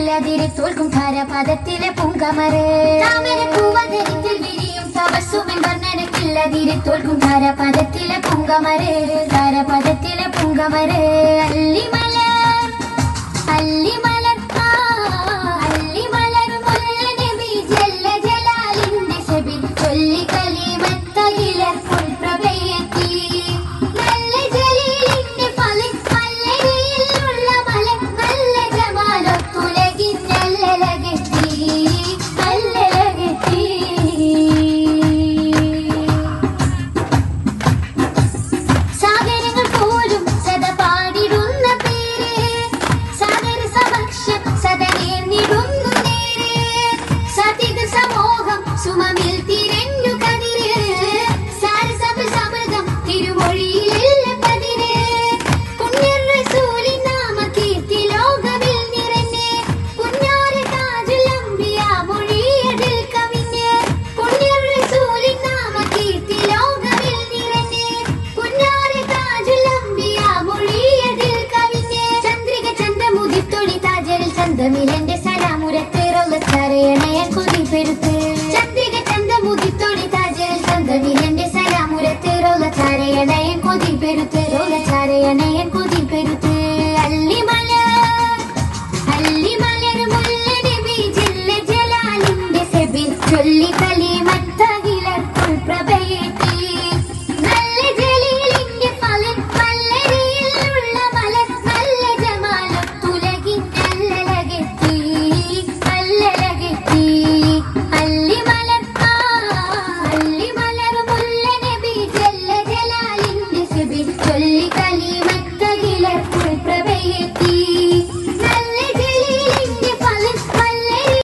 കില്ലതിരെ തോൽക്കും ധാരപദത്തിലെ പൂങ്കമറ് താമര പൂവതരത്തിൽ വിരിയും തപസ്സുമൻ വർണ്ണന കില്ലതിരെ തോൽക്കും ധാരപദത്തിലെ പൂങ്കമറ് ധാരപദത്തിലെ പൂങ്കമറ് അല്ലിമലർ അല്ലിമലർ ആ, അല്ലിമലർ മുല്ല നബി ജല്ല ജലാലിന്റെ ശബി ചൊല്ലി കലിമത്തകിലർ പുൽപ്രഭയെത്തി നല്ല ജലീലിന്റെ ഫലം പല്ലരിയിലുള്ള മല നല്ല ജമാലൊത്തുലകിൻ നല്ലലകത്തി നല്ലലകത്തി സാഗരങ്ങൾ പോലും സദ പാടിടുന്ന പേര് സാഗര സമക്ഷം സദനേർന്നിടുന്നു നേര് സതിക സമൂഹം സുമമിൽ തിരഞ്ഞു കതിര് സാരസഭ സമൃദ്ധം തിരുമൊഴിയിലുള്ള പതിര് പുണ്യർ റസൂലിൻ നാമ കീർത്തി ലോകമിൽ നിറഞ്ഞ് പുന്നാര താജുൽ അംബിയ മൊഴിയതിൽ കവിഞ്ഞ് പുണ്യർ റസൂലിൻ നാമ കീർത്തി ലോകമിൽ നിറഞ്ഞ് പുന്നാര താജുൽ അംബിയ മൊഴിയതിൽ കവിഞ്ഞ് ചന്ദ്രിക ചന്ദ്രമുദിത്തൊളി താജരിൽ ചന്തമിലെന്റെ സലാമുരത്ത് റൊള്ളത്തരയണയ കൊതി പെരുത്ത് ചന്ദ്രിക ചന്ദ്രമുദിത്തൊളി താജരിൽ ചന്തമിലെന്റെ സലാമുരത്ത് റൊള്ളത്തരയണയ കൊതി പെരുത്ത് റൊള്ളത്തരയണയ കൊതി പെരുത്ത് അല്ലിമല അല്ലിമലർ മുല്ല നബി ജല്ല ജലാലിന്റെ സെബിൽ ചൊല്ലി കലി